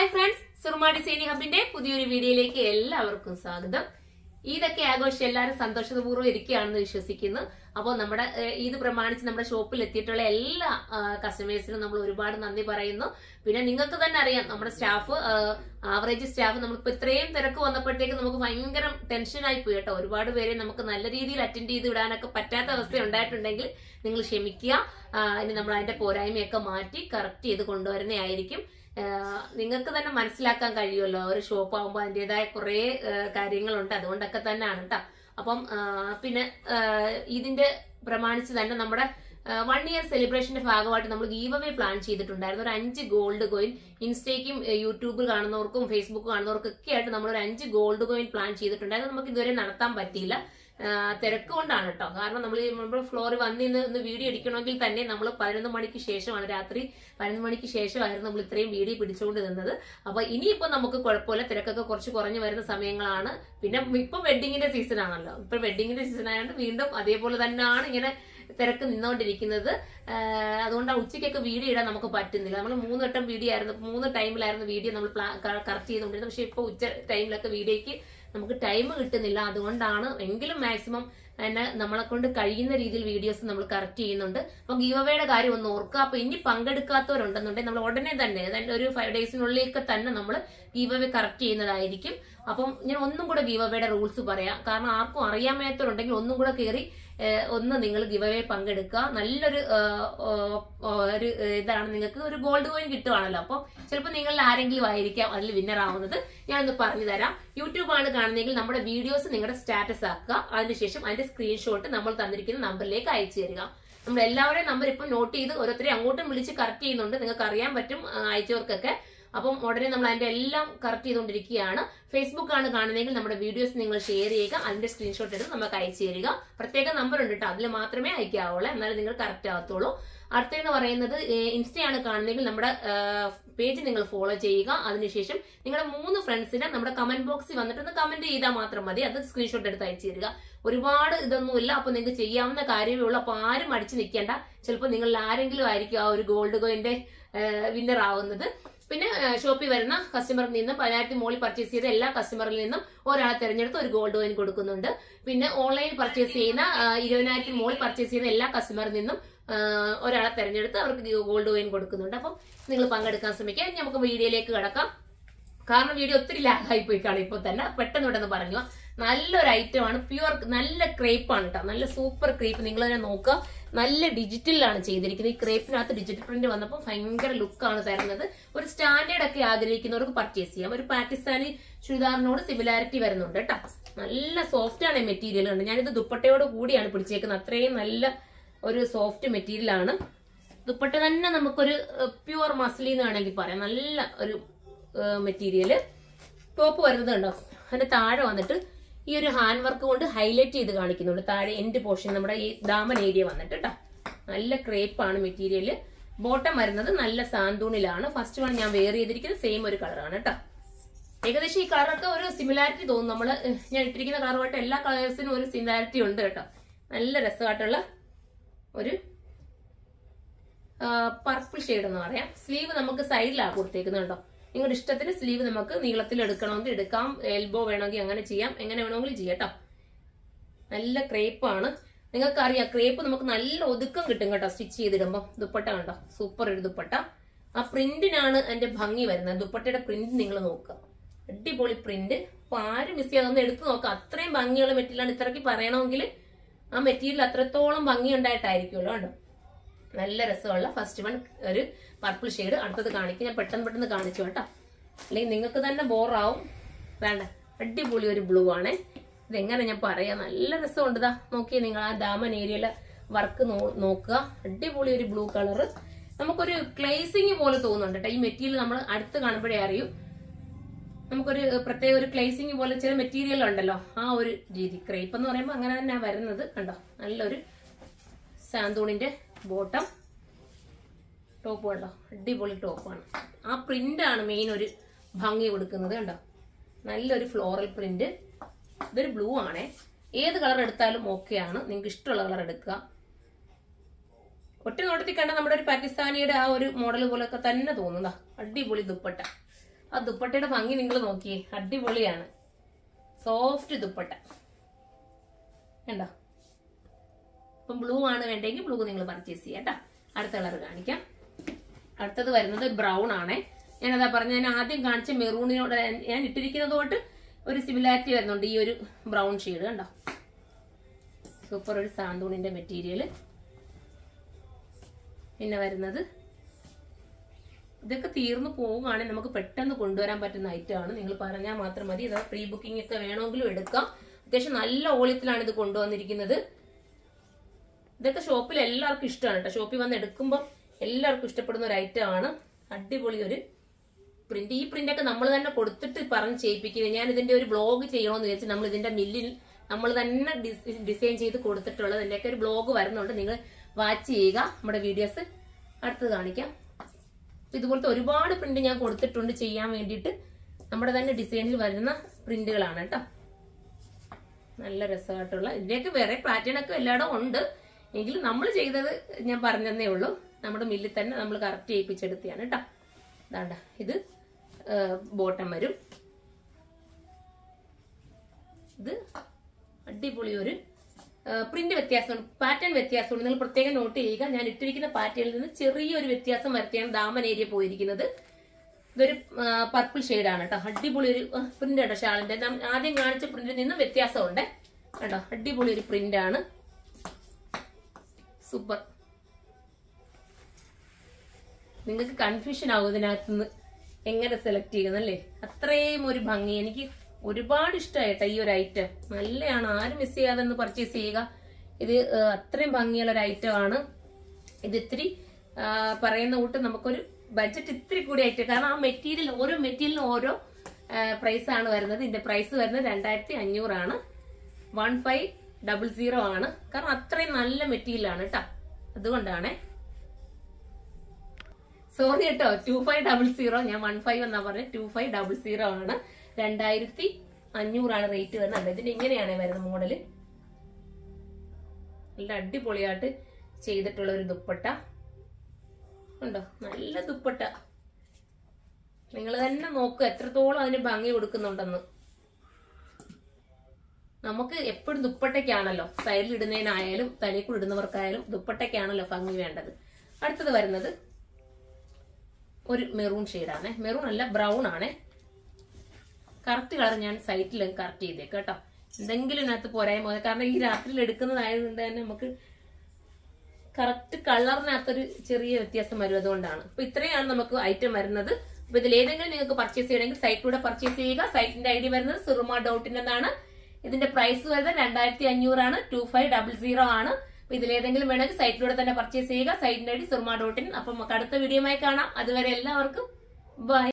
Hi friends Surma designing ഹബിന്റെ പുതിയൊരു വീഡിയോയിലേക്ക് എല്ലാവർക്കും സ്വാഗതം ഈദൊക്കെ ആഘോഷം എല്ലാവരും സന്തോഷപൂർവ്വം ഇരിക്കുകയാണെന്ന് വിശ്വസിക്കുന്നു അപ്പോൾ നമ്മുടെ ഏഹ്, ഈദ് പ്രമാണിച്ച് നമ്മുടെ ഷോപ്പിൽ എത്തിയിട്ടുള്ള എല്ലാ കസ്റ്റമേഴ്സിനും നമ്മൾ ഒരുപാട് നന്ദി പറയുന്നു പിന്നെ നിങ്ങൾക്ക് തന്നെ അറിയാം നമ്മുടെ സ്റ്റാഫ് ആവറേജ് സ്റ്റാഫ് നമ്മളിപ്പോ ഇത്രയും തിരക്ക് വന്നപ്പോഴത്തേക്ക് നമുക്ക് ഭയങ്കര ടെൻഷനായി പോയി കേട്ടോ ഒരുപാട് പേരെ നമുക്ക് നല്ല രീതിയിൽ അറ്റൻഡ് ചെയ്ത് വിടാനൊക്കെ പറ്റാത്ത അവസ്ഥ ഉണ്ടായിട്ടുണ്ടെങ്കിൽ നിങ്ങൾ ക്ഷമിക്കുക ആ, ഇനി നമ്മൾ അതിന്റെ പോരായ്മയൊക്കെ മാറ്റി കറക്റ്റ് ചെയ്ത് കൊണ്ടുവരുന്നതായിരിക്കും നിങ്ങൾക്ക് തന്നെ മനസ്സിലാക്കാൻ കഴിയുമല്ലോ ഒരു ഷോപ്പ് ആകുമ്പോൾ അതിൻ്റെതായ കുറേ കാര്യങ്ങളുണ്ട് അതുകൊണ്ടൊക്കെ തന്നെയാണ് കേട്ടോ അപ്പം ആ, പിന്നെ ആ, ഇതിന്റെ പ്രമാണിച്ച് തന്നെ നമ്മുടെ വൺ ഇയർ സെലിബ്രേഷന്റെ ഭാഗമായിട്ട് നമ്മൾ ഗീവ് അവേ പ്ലാൻ ചെയ്തിട്ടുണ്ടായിരുന്നു ഒരു അഞ്ച് ഗോൾഡ് കോയിൻ ഇൻസ്റ്റയ്ക്കും യൂട്യൂബ് കാണുന്നവർക്കും ഫേസ്ബുക്ക് കാണുന്നവർക്കും ഒക്കെ ആയിട്ട് നമ്മൾ ഒരു അഞ്ച് ഗോൾഡ് കോയിൻ പ്ലാൻ ചെയ്തിട്ടുണ്ടായിരുന്നു നമുക്ക് ഇതുവരെ നടത്താൻ പറ്റിയില്ല ആ, തിരക്ക് കൊണ്ടാണ് കേട്ടോ കാരണം നമ്മൾ നമ്മൾ ഫ്ലോറിൽ വന്നിന്ന് ഒന്ന് വീഡിയോ എടുക്കണമെങ്കിൽ തന്നെ നമ്മൾ പതിനൊന്ന് മണിക്ക് ശേഷമാണ് രാത്രി പതിനൊന്ന് മണിക്ക് ശേഷമായിരുന്നു നമ്മൾ ഇത്രയും വീഡിയോ പിടിച്ചുകൊണ്ട് നിന്നത് അപ്പൊ ഇനിയിപ്പോ നമുക്ക് കുഴപ്പമില്ല തിരക്കൊക്കെ കുറച്ച് കുറഞ്ഞു വരുന്ന സമയങ്ങളാണ് പിന്നെ ഇപ്പൊ വെഡിങ്ങിന്റെ സീസൺ ആണല്ലോ ഇപ്പൊ വെഡിങ്ങിന്റെ സീസൺ ആയതുകൊണ്ട് വീണ്ടും അതേപോലെ തന്നെയാണ് ഇങ്ങനെ തിരക്ക് നിന്നുകൊണ്ടിരിക്കുന്നത് ആഹ് അതുകൊണ്ട് ഉച്ചയ്ക്കൊക്കെ വീഡിയോ ഇടാൻ നമുക്ക് പറ്റുന്നില്ല നമ്മൾ മൂന്ന് വട്ടം വീഡിയോ ആയിരുന്നു മൂന്ന് ടൈമിലായിരുന്നു വീഡിയോ നമ്മൾ കറക്റ്റ് ചെയ്തുകൊണ്ടിരുന്നത് പക്ഷെ ഇപ്പൊ ഉച്ച ടൈമിലൊക്കെ വീഡിയോയ്ക്ക് നമുക്ക് ടൈം കിട്ടുന്നില്ല അതുകൊണ്ടാണ് എങ്കിലും മാക്സിമം തന്നെ നമ്മളെ കൊണ്ട് കഴിയുന്ന രീതിയിൽ വീഡിയോസ് നമ്മൾ കറക്റ്റ് ചെയ്യുന്നുണ്ട് അപ്പൊ ഗീവവേയുടെ കാര്യം ഒന്ന് ഓർക്കുക അപ്പൊ ഇനി പങ്കെടുക്കാത്തവരുണ്ടെന്നുണ്ടെങ്കിൽ നമ്മൾ ഉടനെ തന്നെ അതായത് ഒരു ഫൈവ് ഡേയ്സിനുള്ളിലൊക്കെ തന്നെ നമ്മൾ ഗീവവേ കറക്റ്റ് ചെയ്യുന്നതായിരിക്കും അപ്പം ഞാൻ ഒന്നും കൂടെ ഗീവവേയുടെ റൂൾസ് പറയാം കാരണം ആർക്കും അറിയാൻ മേത്തവരുണ്ടെങ്കിൽ ഒന്നും കൂടെ കയറി ഏഹ്, ഒന്ന് നിങ്ങൾ ഗിവവേ പങ്കെടുക്കുക നല്ലൊരു ഏഹ്, ഏഹ്, ഒരു ഇതാണ് നിങ്ങൾക്ക് ഒരു ഗോൾഡ് കോയിൻ കിട്ടുവാണല്ലോ അപ്പം ചിലപ്പോൾ നിങ്ങളിൽ ആരെങ്കിലും ആയിരിക്കാം അതിൽ വിന്നർ ആവുന്നത് ഞാനൊന്ന് പറഞ്ഞു തരാം യൂട്യൂബ് ആണ് കാണുന്നതെങ്കിൽ നമ്മുടെ വീഡിയോസ് നിങ്ങളുടെ സ്റ്റാറ്റസ് ആക്കുക അതിനുശേഷം അതിന്റെ സ്ക്രീൻഷോട്ട് നമ്മൾ തന്നിരിക്കുന്ന നമ്പറിലേക്ക് അയച്ചു തരിക നമ്മൾ എല്ലാവരുടെയും നമ്പർ ഇപ്പം നോട്ട് ചെയ്ത് ഓരോരുത്തരെ അങ്ങോട്ടും വിളിച്ച് കറക്റ്റ് ചെയ്യുന്നുണ്ട് നിങ്ങൾക്ക് അറിയാൻ പറ്റും ആ, അയച്ചവർക്കൊക്കെ അപ്പം ഉടനെ നമ്മൾ അതിന്റെ എല്ലാം കറക്റ്റ് ചെയ്തുകൊണ്ടിരിക്കുകയാണ് ഫേസ്ബുക്ക് ആണ് കാണുന്നതെങ്കിൽ നമ്മുടെ വീഡിയോസ് നിങ്ങൾ ഷെയർ ചെയ്യുക അതിന്റെ സ്ക്രീൻഷോട്ട് എടുത്ത് നമുക്ക് അയച്ചു തരിക പ്രത്യേക നമ്പർ ഉണ്ട് കേട്ടോ അതിൽ മാത്രമേ അയക്കാവുള്ളൂ എന്നാലും നിങ്ങൾ കറക്റ്റ് ആകത്തുള്ളൂ അടുത്തെന്ന് പറയുന്നത് ഇൻസ്റ്റയാണ് കാണുന്നതെങ്കിൽ നമ്മുടെ പേജ് നിങ്ങൾ ഫോളോ ചെയ്യുക അതിനുശേഷം നിങ്ങളുടെ മൂന്ന് ഫ്രണ്ട്സിനെ നമ്മുടെ കമന്റ് ബോക്സിൽ വന്നിട്ട് ഒന്ന് കമന്റ് ചെയ്താൽ മാത്രം മതി അത് സ്ക്രീൻഷോട്ട് എടുത്ത് അയച്ചു തരിക ഒരുപാട് ഇതൊന്നുമില്ല അപ്പൊ നിങ്ങൾക്ക് ചെയ്യാവുന്ന കാര്യമേ ഉള്ളൂ അപ്പൊ ആരും അടിച്ചു നിൽക്കേണ്ട ചിലപ്പോൾ നിങ്ങളിൽ ആരെങ്കിലും ആയിരിക്കും ആ ഒരു ഗോൾഡ് കോയിന്റെ വിന്നർ ആവുന്നത് പിന്നെ ഷോപ്പിൽ വരുന്ന കസ്റ്റമറിൽ നിന്നും പതിനായിരത്തി മുകളിൽ പർച്ചേസ് ചെയ്ത എല്ലാ കസ്റ്റമറിൽ നിന്നും ഒരാളെ തിരഞ്ഞെടുത്ത് ഒരു ഗോൾഡ് കോയിൻ കൊടുക്കുന്നുണ്ട് പിന്നെ ഓൺലൈൻ പർച്ചേസ് ചെയ്യുന്ന ആ, ഇരുപതിനായിരത്തി മുകളിൽ പർച്ചേസ് ചെയ്യുന്ന എല്ലാ കസ്റ്റമറിൽ നിന്നും ആ, ഒരാളെ തിരഞ്ഞെടുത്ത് അവർക്ക് ഗോൾഡ് കോയിൻ കൊടുക്കുന്നുണ്ട് അപ്പം നിങ്ങൾ പങ്കെടുക്കാൻ ശ്രമിക്കുക ഇനി നമുക്ക് വീഡിയോയിലേക്ക് കിടക്കാം കാരണം വീഡിയോ ഒത്തിരി ലാഗായി പോയി കാണും ഇപ്പൊ തന്നെ പെട്ടെന്ന് പെട്ടെന്ന് പറഞ്ഞു നല്ലൊരു ഐറ്റം ആണ് പ്യുവർ നല്ല ക്രേപ്പ് ആണ് കേട്ടോ നല്ല സൂപ്പർ ക്രേപ്പ് നിങ്ങൾ തന്നെ നോക്കുക നല്ല ഡിജിറ്റലിലാണ് ചെയ്തിരിക്കുന്നത് ഈ ക്രേപ്പിനകത്ത് ഡിജിറ്റൽ പ്രിന്റ് വന്നപ്പോൾ ഭയങ്കര ലുക്കാണ് തരുന്നത് ഒരു സ്റ്റാൻഡേർഡ് ഒക്കെ ആഗ്രഹിക്കുന്നവർക്ക് പർച്ചേസ് ചെയ്യാം ഒരു പാകിസ്ഥാനി ചുരിദാറിനോട് സിമിലാരിറ്റി വരുന്നുണ്ട് കേട്ടോ നല്ല സോഫ്റ്റ് ആണ് മെറ്റീരിയൽ ഉണ്ട് ഞാനിത് ദുപ്പട്ടയോട് കൂടിയാണ് പിടിച്ചേക്കുന്നത് അത്രയും നല്ല ഒരു സോഫ്റ്റ് മെറ്റീരിയൽ ആണ് ദുപ്പട്ട തന്നെ നമുക്കൊരു പ്യുവർ മസിലി എന്ന് വേണമെങ്കിൽ പറയാം നല്ല ഒരു മെറ്റീരിയല് ടോപ്പ് വരുന്നത് കണ്ടോ അതിന്റെ താഴെ വന്നിട്ട് ഈ ഒരു ഹാൻഡ് വർക്ക് കൊണ്ട് ഹൈലൈറ്റ് ചെയ്ത് കാണിക്കുന്നുണ്ട് താഴെ എൻഡ് പോർഷൻ നമ്മുടെ ഈ ദാമൻ ഏരിയ വന്നിട്ട് കേട്ടോ നല്ല ക്രേപ്പാണ് മെറ്റീരിയല് ബോട്ടം വരുന്നത് നല്ല സാന്തൂണിലാണ് ഫസ്റ്റ് വൺ ഞാൻ വെയർ ചെയ്തിരിക്കുന്നത് സെയിം ഒരു കളറാണ് കേട്ടോ ഏകദേശം ഈ കളറൊക്കെ ഒരു സിമിലാരിറ്റി തോന്നും നമ്മള് ഏഹ്, ഞാൻ ഇട്ടിരിക്കുന്ന കളറുമായിട്ട് എല്ലാ കളേഴ്സിനും ഒരു സിമിലാരിറ്റി ഉണ്ട് കേട്ടോ നല്ല രസമായിട്ടുള്ള ഒരു പർപ്പിൾ ഷെയ്ഡ് എന്ന് പറയാം സ്ലീവ് നമുക്ക് സൈഡിലാണ് കൊടുത്തേക്കുന്നത് കേട്ടോ നിങ്ങളുടെ ഇഷ്ടത്തിന് സ്ലീവ് നമുക്ക് നീളത്തിൽ എടുക്കണമെങ്കിൽ എടുക്കാം എൽബോ വേണമെങ്കിൽ അങ്ങനെ ചെയ്യാം എങ്ങനെ വേണമെങ്കിലും ചെയ്യാം കേട്ടോ നല്ല ക്രേപ്പാണ് നിങ്ങൾക്ക് അറിയാം ക്രേപ്പ് നമുക്ക് നല്ല ഒതുക്കം കിട്ടും കേട്ടോ സ്റ്റിച്ച് ചെയ്തിടുമ്പോൾ ദുപ്പട്ട കണ്ടോ സൂപ്പർ ഒരു ദുപ്പട്ട ആ പ്രിന്റിനാണ് അതിന്റെ ഭംഗി വരുന്നത് ദുപ്പട്ടയുടെ പ്രിന്റ് നിങ്ങൾ നോക്കുക അടിപൊളി പ്രിന്റ് അപ്പൊ ആരും മിസ് ചെയ്യാതെ ഒന്ന് എടുത്തു നോക്കുക അത്രയും ഭംഗിയുള്ള മെറ്റീരിയലാണ് ഇത്രയ്ക്ക് പറയണമെങ്കിൽ ആ മെറ്റീരിയൽ അത്രത്തോളം ഭംഗി ഉണ്ടായിട്ടായിരിക്കുമല്ലോ കേട്ടോ നല്ല രസമുള്ള ഫസ്റ്റ് വൺ ഒരു പർപ്പിൾ ഷെയ്ഡ് അടുത്തത് കാണിക്കും ഞാൻ പെട്ടെന്ന് പെട്ടെന്ന് കാണിച്ചു കേട്ടോ അല്ലെങ്കിൽ നിങ്ങൾക്ക് തന്നെ ബോറാവും വേണ്ട അടിപൊളി ഒരു ബ്ലൂ ആണേ ഇതെങ്ങനെ ഞാൻ പറയാം നല്ല രസമുണ്ട് ഇതാ നോക്കിയേ നിങ്ങൾ ആ ദാമൻ ഏരിയയിലെ വർക്ക് നോക്കുക അടിപൊളി ഒരു ബ്ലൂ കളറ് നമുക്കൊരു ക്ലേസിങ് പോലെ തോന്നുന്നുണ്ട് കേട്ടോ ഈ മെറ്റീരിയൽ നമ്മൾ അടുത്ത് കാണുമ്പോഴേ അറിയൂ നമുക്കൊരു പ്രത്യേക ഒരു ക്ലേസിങ് പോലെ ചില മെറ്റീരിയൽ ഉണ്ടല്ലോ ആ ഒരു രീതി ക്രേപ്പ് എന്ന് പറയുമ്പോൾ അങ്ങനെ തന്നെ വരുന്നത് കണ്ടോ നല്ലൊരു സാന്തൂണിന്റെ ബോട്ടം ടോപ്പ് കണ്ടോ അടിപൊളി ടോപ്പാണ് ആ പ്രിന്റ് ആണ് മെയിൻ ഒരു ഭംഗി കൊടുക്കുന്നത് കണ്ടോ നല്ലൊരു ഫ്ലോറൽ പ്രിന്റ് ഇതൊരു ബ്ലൂ ആണേ ഏത് കളർ എടുത്താലും ഓക്കെ ആണ് നിങ്ങൾക്ക് ഇഷ്ടമുള്ള കളർ എടുക്കുക ഒറ്റ നോട്ടത്തിൽ കണ്ട നമ്മുടെ ഒരു പാകിസ്ഥാനിയുടെ ആ ഒരു മോഡൽ പോലൊക്കെ തന്നെ തോന്നുന്നതാ അടിപൊളി ദുപ്പട്ട ആ ദുപ്പട്ടയുടെ ഭംഗി നിങ്ങൾ നോക്കിയേ അടിപൊളിയാണ് സോഫ്റ്റ് ദുപ്പട്ട കണ്ടോ അപ്പം ബ്ലൂ ആണ് വേണ്ടെങ്കിൽ ബ്ലൂ നിങ്ങൾ പർച്ചേസ് ചെയ്യാം കേട്ടോ അടുത്ത കളർ കാണിക്കാം അടുത്തത് വരുന്നത് ബ്രൗൺ ആണേ ഞാനതാ പറഞ്ഞ ഞാൻ ആദ്യം കാണിച്ച മെറൂണിനോട് ഞാൻ ഇട്ടിരിക്കുന്നത് തൊട്ട് ഒരു സിമിലാരിറ്റി വരുന്നുണ്ട് ഈ ഒരു ബ്രൗൺ ഷെയ്ഡ് കണ്ടോ സൂപ്പർ ഒരു സാന്തൂണിന്റെ മെറ്റീരിയൽ പിന്നെ വരുന്നത് ഇതൊക്കെ തീർന്നു പോവുകയാണെങ്കിൽ നമുക്ക് പെട്ടെന്ന് കൊണ്ടുവരാൻ പറ്റുന്ന ഐറ്റം ആണ് നിങ്ങൾ പറഞ്ഞാൽ മാത്രം മതി ഇതാ പ്രീ ബുക്കിംഗ് ഒക്കെ വേണമെങ്കിലും എടുക്കാം അത്യാവശ്യം നല്ല ഓളിയത്തിലാണ് ഇത് കൊണ്ടുവന്നിരിക്കുന്നത് ഇതൊക്കെ ഷോപ്പിൽ എല്ലാവർക്കും ഇഷ്ടമാണ് കേട്ടോ ഷോപ്പിൽ വന്ന് എടുക്കുമ്പോൾ എല്ലാവർക്കും ഇഷ്ടപ്പെടുന്ന ഒരു ഐറ്റം ആണ് അടിപൊളി ഒരു പ്രിന്റ് ഈ പ്രിന്റ് ഒക്കെ നമ്മൾ തന്നെ കൊടുത്തിട്ട് പറഞ്ഞ് ചെയ്യിപ്പിക്കുന്നത് ഞാൻ ഇതിന്റെ ഒരു ബ്ലോഗ് ചെയ്യണമെന്ന് വിചാരിച്ചു നമ്മൾ ഇതിന്റെ മില്ലിൽ നമ്മൾ തന്നെ ഡിസൈൻ ചെയ്ത് കൊടുത്തിട്ടുള്ളത് ഇതിന്റെയൊക്കെ ഒരു ബ്ലോഗ് വരുന്നുണ്ട് നിങ്ങൾ വാച്ച് ചെയ്യുക നമ്മുടെ വീഡിയോസ് അടുത്തത് കാണിക്കാം അപ്പൊ ഇതുപോലത്തെ ഒരുപാട് പ്രിന്റ് ഞാൻ കൊടുത്തിട്ടുണ്ട് ചെയ്യാൻ വേണ്ടിയിട്ട് നമ്മുടെ തന്നെ ഡിസൈനിൽ വരുന്ന പ്രിന്റുകളാണ് കേട്ടോ നല്ല രസമായിട്ടുള്ള ഇതിന്റെയൊക്കെ വേറെ പാറ്റേൺ ഒക്കെ എല്ലായിടവും ഉണ്ട് എങ്കിലും നമ്മൾ ചെയ്തത് ഞാൻ പറഞ്ഞതേ ഉള്ളൂ നമ്മുടെ മില്ലിൽ തന്നെ നമ്മൾ കറക്റ്റ് ചെയ്യിപ്പിച്ചെടുത്തിയാണ് കേട്ടോ ഇതാണ്ട ഇത് ബോട്ടം വരും ഇത് അടിപൊളി ഒരു പ്രിന്റ് വ്യത്യാസമുണ്ട് പാറ്റേൺ വ്യത്യാസമുണ്ട് നിങ്ങൾ പ്രത്യേകം നോട്ട് ചെയ്യുക ഞാൻ ഇട്ടിരിക്കുന്ന പാറ്റേണിൽ നിന്ന് ചെറിയൊരു വ്യത്യാസം വരുത്തിയാണ് ദാമൻ ഏരിയ പോയിരിക്കുന്നത് ഇതൊരു പർപ്പിൾ ആണ് കേട്ടോ അടിപൊളി ഒരു പ്രിന്റ് കേട്ടോ ഷാളിന്റെ നാം ആദ്യം കാണിച്ച പ്രിന്റിൽ നിന്ന് വ്യത്യാസമുണ്ട് കേട്ടോ അടിപൊളി ഒരു പ്രിന്റ് ആണ് സൂപ്പർ നിങ്ങൾക്ക് കൺഫ്യൂഷൻ ആവും ഇതിനകത്തുനിന്ന് എങ്ങനെ സെലക്ട് ചെയ്യുന്നല്ലേ അത്രയും ഒരു ഭംഗി എനിക്ക് ഒരുപാട് ഇഷ്ടമായിട്ടോ ഈ ഒരു ഐറ്റം നല്ലതാണ് ആരും മിസ് ചെയ്യാതെ ഒന്ന് പർച്ചേസ് ചെയ്യുക ഇത് ആ, അത്രയും ഭംഗിയുള്ള ഒരു ഐറ്റം ആണ് ഇത് ഇത്തിരി ആ, പറയുന്ന കൂട്ട് നമുക്കൊരു ബഡ്ജറ്റ് ഇത്തിരി കൂടി ആയിട്ട് കാരണം ആ മെറ്റീരിയൽ ഓരോ മെറ്റീരിയലിനും ഓരോ പ്രൈസ് ആണ് വരുന്നത് ഇതിന്റെ പ്രൈസ് വരുന്നത് രണ്ടായിരത്തി അഞ്ഞൂറാണ് വൺ ഫൈവ് ഡബിൾ സീറോ ആണ് കാരണം അത്രയും നല്ല മെറ്റീരിയൽ ആണ് കേട്ടോ അതുകൊണ്ടാണേ സോറി കേട്ടോ ടു ഫൈവ് ഡബിൾ സീറോ ഞാൻ വൺ ഫൈവ് എന്നാ പറഞ്ഞത് ടു ഫൈവ് ഡബിൾ സീറോ ആണ് രണ്ടായിരത്തി അഞ്ഞൂറാണ് റേറ്റ് വരുന്നത് ഇതിന് ഇങ്ങനെയാണ് വരുന്നത് മോഡല് നല്ല അടിപൊളിയായിട്ട് ചെയ്തിട്ടുള്ള ഒരു ദുപ്പട്ട ഉണ്ടോ നല്ല ദുപ്പട്ട നിങ്ങൾ തന്നെ നോക്കുക എത്രത്തോളം അതിന് ഭംഗി കൊടുക്കുന്നുണ്ടെന്ന് നമുക്ക് എപ്പോഴും ദുപ്പട്ടയ്ക്കാണല്ലോ സൈഡിൽ ഇടുന്നതിനായാലും തലയിൽ ഇടുന്നവർക്കായാലും ദുപ്പട്ടയ്ക്കാണല്ലോ ഭംഗി വേണ്ടത് അടുത്തത് വരുന്നത് ഒരു മെറൂൺ ഷെയ്ഡാണ് മെറൂൺ അല്ല ബ്രൗൺ ആണ് കറക്റ്റ് കളർ ഞാൻ സൈറ്റിൽ കറക്റ്റ് ചെയ്തേക്ക് കേട്ടോ എന്തെങ്കിലും ഇതിനകത്ത് പോരായ്മ വന്നു. കാരണം ഈ രാത്രിയിൽ എടുക്കുന്നതായതുകൊണ്ട് തന്നെ നമുക്ക് കറക്റ്റ് കളറിനകത്തൊരു ചെറിയ വ്യത്യാസം വരും അതുകൊണ്ടാണ് അപ്പൊ ഇത്രയാണ് നമുക്ക് ഐറ്റം വരുന്നത് അപ്പൊ ഇതിൽ ഏതെങ്കിലും നിങ്ങൾക്ക് പർച്ചേസ് ചെയ്യണമെങ്കിൽ സൈറ്റിലൂടെ പർച്ചേസ് ചെയ്യുക സൈറ്റിന്റെ ഐ ഡി വരുന്നത് സുറുമ ഡോട്ട് ഇൻ എന്നാണ് ഇതിന്റെ പ്രൈസ് വരുന്നത് രണ്ടായിരത്തി അഞ്ഞൂറാണ് ടു ഫൈവ് ഡബിൾ സീറോ ആണ് അപ്പൊ ഇതിലേതെങ്കിലും വേണമെങ്കിൽ സൈറ്റിലൂടെ തന്നെ പർച്ചേസ് ചെയ്യുക സൈറ്റിന്റെ I D Suruma dot in അപ്പൊ നമുക്ക് അടുത്ത വീഡിയോമായി കാണാം അതുവരെ എല്ലാവർക്കും ബൈ